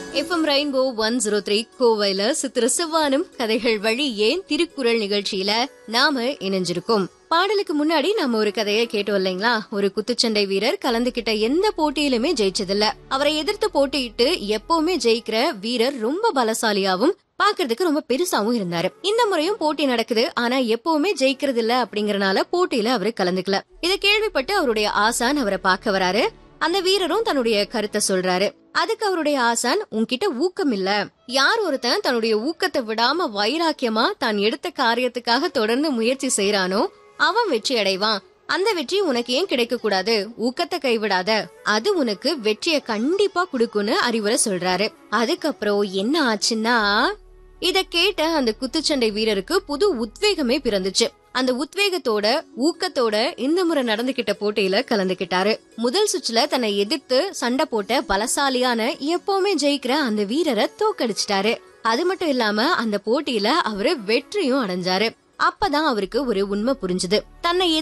FM rainbow one zero three கோவையில சித்திர சிவானும் கதைகள் வழி ஏன் திருக்குறள் நிகழ்ச்சியில நாம இணைஞ்சிருக்கோம் பாடலுக்கு முன்னாடி நாம ஒரு கதையை கேட்டோம் இல்லைங்களா ஒரு குத்துச்சண்டை வீரர் கலந்துகிட்ட எந்த போட்டியிலுமே ஜெயிச்சதில்ல அவரை எதிர்த்து போட்டியிட்டு எப்பவுமே ஜெயிக்கிற வீரர் ரொம்ப பலசாலியாவும் பாக்குறதுக்கு ரொம்ப பெருசாவும் இருந்தாரு இந்த முறையும் போட்டி நடக்குது ஆனா எப்பவுமே ஜெயிக்கிறது இல்ல அப்படிங்கறனால போட்டியில அவரு கலந்துக்கல இத கேள்விப்பட்டு அவருடைய ஆசான் அவரை பார்க்க வராரு அந்த வீரரும் தன்னுடைய கருத்தை சொல்றாரு அதுக்கு அவருடைய ஆசான் உன்கிட்ட ஊக்கம் இல்ல யார் ஒருத்தன் தன்னுடைய ஊக்கத்தை விடாம வைராக்கியமா தான் எடுத்த காரியத்துக்காக தொடர்ந்து முயற்சி செய்யறானோ அவன் வெற்றி அடைவான் அந்த வெற்றி உனக்கு ஏன் கிடைக்க கூடாது ஊக்கத்தை கைவிடாத அது உனக்கு வெற்றியை கண்டிப்பா கொடுக்கும்னு அறிவுரை சொல்றாரு அதுக்கப்புறம் என்ன ஆச்சுன்னா இத கேட்ட அந்த குத்துச்சண்டை வீரருக்கு புது உத்வேகமே பிறந்துச்சு அந்த உத்வேகத்தோட ஊக்கத்தோட இந்த முறை நடந்துகிட்ட போட்டியில கலந்துகிட்டாரு முதல் சுற்றுல தன்னை எதிர்த்து சண்டை போட்ட பலசாலியான எப்பவுமே ஜெயிக்கிற அந்த வீரரை தோக்கடிச்சிட்டாரு அது மட்டும் இல்லாம அந்த போட்டியில அவரு வெற்றியும் அடைஞ்சாரு அப்பதான் அவருக்கு ஒரு உண்மை புரிஞ்சுது தன்னை